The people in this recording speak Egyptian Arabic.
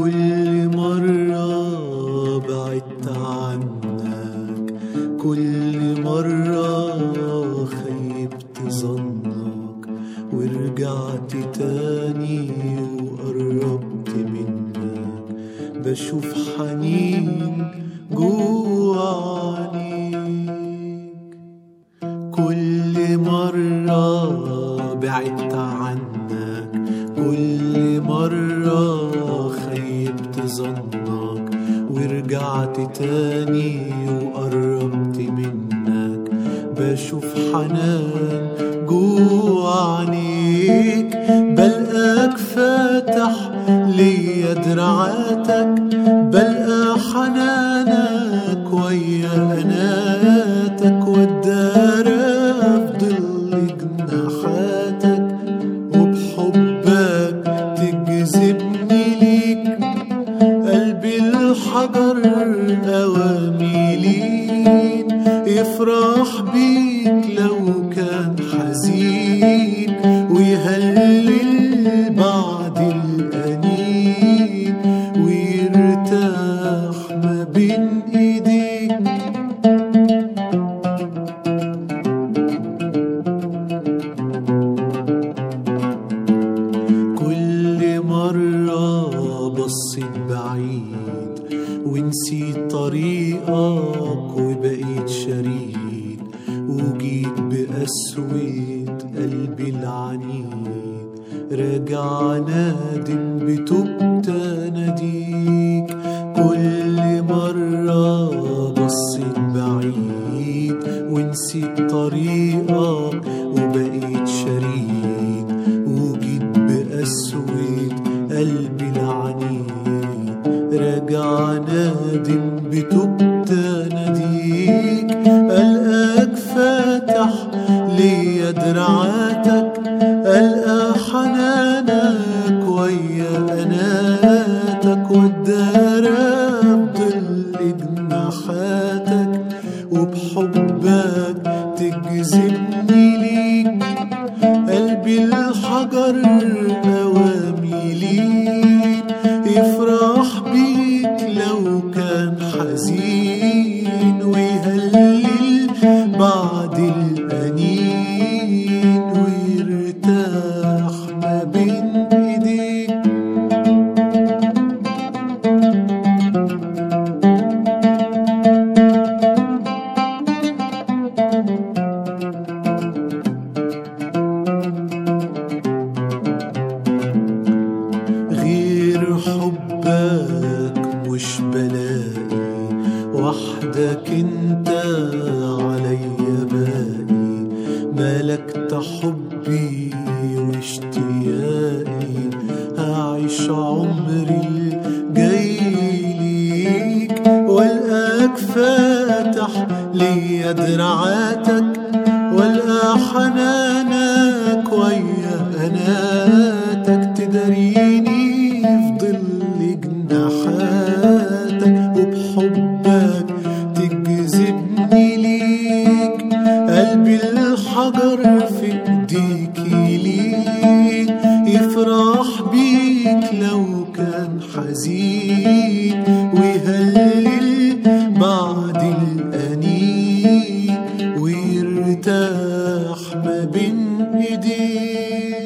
كل مرة بعدت عنك كل مرة خيبت ظنك ورجعت تاني وقربت منك بشوف حنين جوا عينيك كل مرة بعدت عنك كل مرة خيبت ظنك ورجعت تاني وقربت منك بشوف حنان جوا عينيك بلقاك فاتح ليا دراعاتك بلقى حنانك ويا اناتك والدارة في ظل جناحاتك وبحبك تجذبني ليك قلبي الحجر أواميلين يفرح بيك لو كان حزين ويهلل بعد الأنين ويرتاح ما بين إيديك كل مرة بصيت بعيد ونسيت طريقك وبقيت شريد وجيت بقسوة قلبي العنيد راجع نادم بتوبت اناديك كل مرة بصيت بعيد ونسيت طريقك وبقيت شريد وجيت بقسوة قلبي العنيد راجع نادم بتوبت اناديك القاك فاتح ليا دراعاتك القى حنانك ويا اناتك والدارة بظل جناحاتك وبحبك تجذبني ليك قلبي الحجر أواميلين يفرح بيك لو كان حزين ويهلل بعد الأنين ويرتاح ما بين إيديك غير حبك مش بلاقي وحدك انت عليا باقي ملكت حبي واشتياقي هعيش عمري الجاي ليك والقاك فاتح ليا دراعاتك والقى حنانك ويا اناتك تداريني في ظل جناحاتك وبحبك تجذبني ليك قلبي الحجر في ايديك ليك يفرح بيك لو كان حزين ويهلل بعد الأنين ويرتاح ما بين ايديك